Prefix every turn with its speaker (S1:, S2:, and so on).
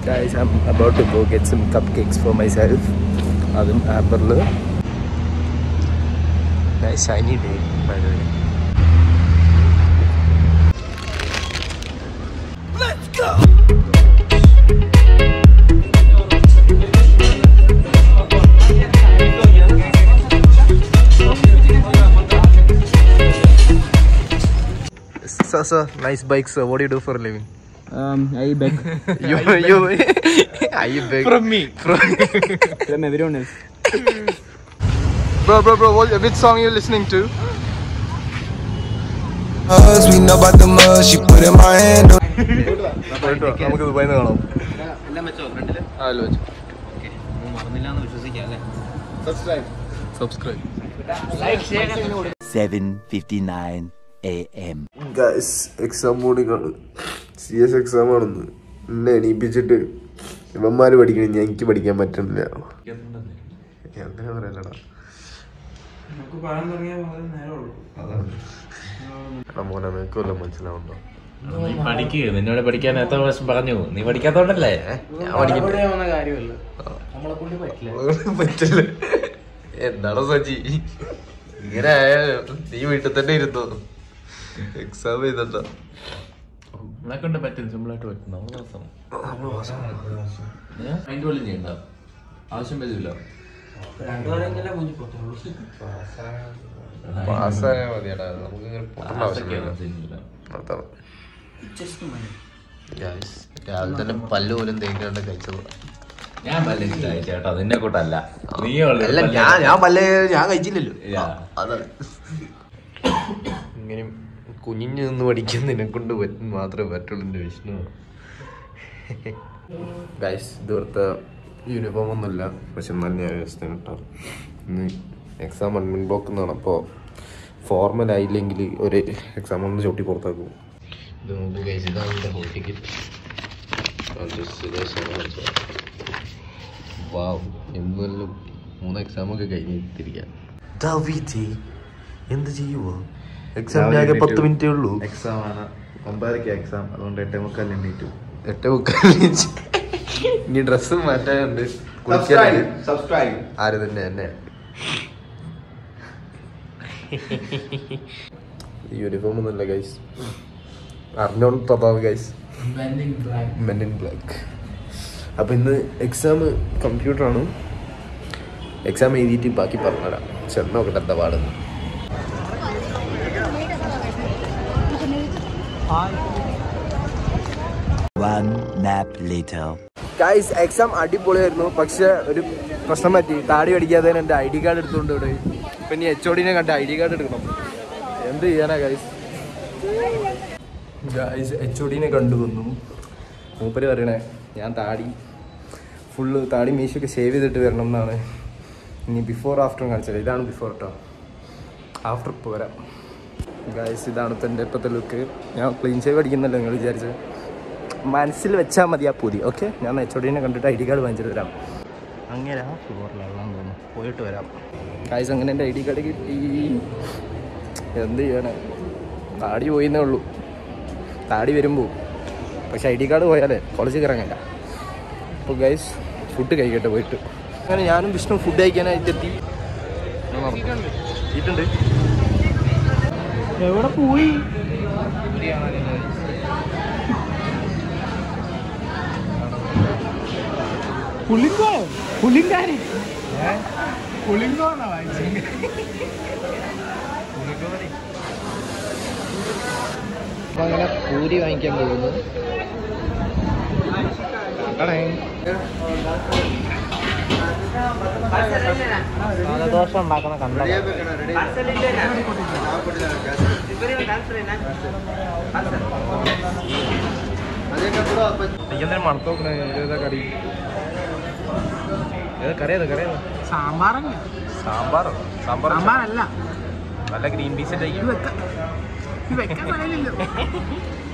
S1: Guys, I'm about to go get some cupcakes for myself. അതും ആപ്പറിൽ shiny day by the way So, so nice bikes. So, what do you do for a living?
S2: Um, I beg
S1: You, you, are you big?
S2: from me,
S1: From
S2: from everyone else.
S1: bro, bro, bro. What, which song you listening to?
S3: Us, we know about the mud. She put in my hand on.
S1: നമുക്ക് ദുബായിൽ നിന്ന് കാണാം
S2: എല്ലാം വെച്ചോ ഫ്രണ്ടില്
S1: ആ hello
S2: മറന്നില്ല എന്ന് വിശ്വസിക്കാം അല്ലേ
S1: subscribe
S4: 7:59 a.m.
S5: Guys exam morning C S exam ആണെന്ന് എന്നെ എണീപ്പിച്ചിട്ട് ഇവന്മാര് പഠിക്കണേ ഞാൻ എനിക്ക് പഠിക്കാൻ പറ്റണില്ല അങ്ങനെ പറയലടാ എടാ മോനെ നിനക്ക് വല്ലതും മനസ്സിലാവുണ്ടോ
S6: നീ പഠിക്ക് നിന്നോട് പഠിക്കാൻ എത്ര പ്രാവശ്യം പറഞ്ഞു നീ പഠിക്കാത്തോണ്ടല്ലേ
S1: ഞാൻ പഠിക്കട്ടെ
S2: കാര്യമല്ല
S1: പറ്റില്ല എന്താണോ സജി ഇങ്ങനെ ആയാലും നീ വീട്ടിൽ തന്നെ ഇരുന്നു എക്സാം ചെയ്തണ്ട
S6: നമ്മളെ കൊണ്ട് പറ്റും സിമ്പിൾ ആയിട്ട് പറ്റും നമ്മളെ ദിവസം മൈൻഡ് പോലും ചെയ്യണ്ട ആവശ്യം വരില്ല
S1: പാസ്സായാ മതിയടാ നമുക്ക് ഇങ്ങനെ പൊട്ടേണ്ട ആവശ്യമില്ല അതാണ് Guys, രാവിലെ തന്നെ പല്ല് പോലും തേക്കാണ്ട് കഴിച്ചത്
S6: ഞാൻ പല്ലില്ല ചേട്ടാ നിന്നെ കൂട്ടല്ല നീ
S1: അല്ല ഞാൻ ഞാൻ പല്ല് ഞാൻ കഴിച്ചില്ലല്ലോ
S6: ഇല്ല.
S1: അതാണ് ഇങ്ങനെ കുഞ്ഞിഞ്ഞു നിന്ന് പഠിക്കുന്നതിനെ കൊണ്ട് പറ്റും മാത്രമേ പറ്റുള്ളൂ എൻ്റെ വിഷ്ണു ഗൈസ് ഇതുപോലത്തെ യൂണിഫോം ഒന്നുമില്ല പക്ഷെ നല്ല വ്യവസ്ഥയാണ് കേട്ടോ ഇന്ന് എക്സാം അഡ്മിൻ ബ്ലോക്ക് എന്നാണ് അപ്പോൾ ഫോർമൽ ആയില്ലെങ്കിൽ ഒരു എക്സാം ഒന്ന് ചവിട്ടി പുറത്താക്കും ഇത് നോക്ക് ഗൈസ് ഇതാണ് എൻ്റെ ഹോൾ ടിക്കറ്റ് വാവ് എന്നെല്ലാം മൂന്ന് എക്സാമൊക്കെ കഴിഞ്ഞിരിക്കാം എന്ത് ചെയ്യുവോ എക്സാമിന് ആകെ പത്ത് മിനിറ്റേ ഉള്ളൂ
S5: എക്സാം ആണ് ഒമ്പതരക്ക് എക്സാം അതുകൊണ്ട് എട്ടേ മുക്കാൽ എണ്ണീറ്റു
S1: എട്ട് മുക്കാൽ ഇനി ഡ്രസ്സ് മാറ്റാനുണ്ട് കുളിക്കാനുണ്ട്
S5: സബ്സ്ക്രൈബ്
S1: ആര് തന്നെ എന്നെ യൂണിഫോം ഒന്നുമില്ല ഗൈസ് അറിഞ്ഞോണ്ട് Prathap guys men in black അപ്പം ഇന്ന് എക്സാം കമ്പ്യൂട്ടറാണ് എക്സാം എഴുതിയിട്ട് ബാക്കി പറഞ്ഞുതരാം ചെന്ന് നോക്കട്ടെ എന്താ പാടുന്നു
S4: One nap later.
S1: Guys exam അടിപൊളിയായിരുന്നു പക്ഷെ ഒരു പ്രശ്നം പറ്റി താടി അടിക്കാതെ എൻ്റെ ഐ ഡി കാർഡ് എടുത്തുകൊണ്ട് ഇവിടെ ഇപ്പം ഇനി എച്ച് ഒടിനെ കണ്ട് ഐ ഡി കാർഡ് എടുക്കണം എന്ത് ചെയ്യാനാ ഗൈസ് ഗൈസ് എച്ച് ഒടിനെ കണ്ടു വന്നു മൂപ്പര് പറയണേ ഞാൻ താടി ഫുള്ള് താടി മീശൊക്കെ സേവ് ചെയ്തിട്ട് വരണം എന്നാണ് ഇനി ബിഫോർ ആഫ്റ്റർ കാണിച്ചത് ഇതാണ് ബിഫോർ കേട്ടോ ആഫ്റ്റർ ഇപ്പോൾ വരാം ഗൈസ് ഇതാണ് ഇപ്പം എൻ്റെ ഇപ്പോഴത്തെ ലുക്ക് ഞാൻ ക്ലീൻ ഷേവ് അടിക്കുന്നല്ലോ നിങ്ങൾ വിചാരിച്ചത് മനസ്സിൽ വെച്ചാൽ മതി ആ പൂതി ഓക്കെ ഞാൻ എച്ച് ഒടിനെ കണ്ടിട്ട് ഐ ഡി കാർഡ് വാങ്ങിച്ചിട്ട് വരാം അങ്ങനെ ആ ഫ്ലോറിലാണെന്ന് തോന്നുന്നു പോയിട്ട് വരാം ഗൈസ് അങ്ങനെ എൻ്റെ ഐ ഡി കാർഡ് കിട്ടി എന്ത് ചെയ്യാനാ താടി പോയിന്നേ ഉള്ളൂ താടി വരുമ്പോൾ പക്ഷെ ഐ ഡി കാർഡ് പോയാലേ കോളേജിൽ കയറാങ്ങല്ല അപ്പോൾ ഗൈസ് ഫുഡ് കഴിക്കട്ടെ പോയിട്ട് അങ്ങനെ ഞാനും വിഷ്ണു ഫുഡ് കഴിക്കാനായിട്ട് എത്തി എത്തിയിട്ടുണ്ട്
S2: എവിടെ പോയി പുളിങ്കോ പുളിങ്കാരി പുളിങ്കോ എന്നാ വായിച്ചത്
S1: അപ്പോൾ അങ്ങനെ പൂരി വാങ്ങിക്കാൻ പോകുന്നു
S2: ദോഷം ഉണ്ടാക്കുന്ന കണ്ട
S1: എനിക്കെന്തായാലും മണത്ത് നോക്കണേ ഏതാ കറി ഏതാ കറി ഏതാ കറി ഏതാ
S2: സാമ്പാറല്ല
S1: സാമ്പാറോ സാമ്പാർ
S2: സാമ്പാറല്ല
S1: നല്ല ഗ്രീൻ പീസ്
S2: ഇത് വെക്ക ഇത് വെക്കാൻ പറയില്ലല്ലോ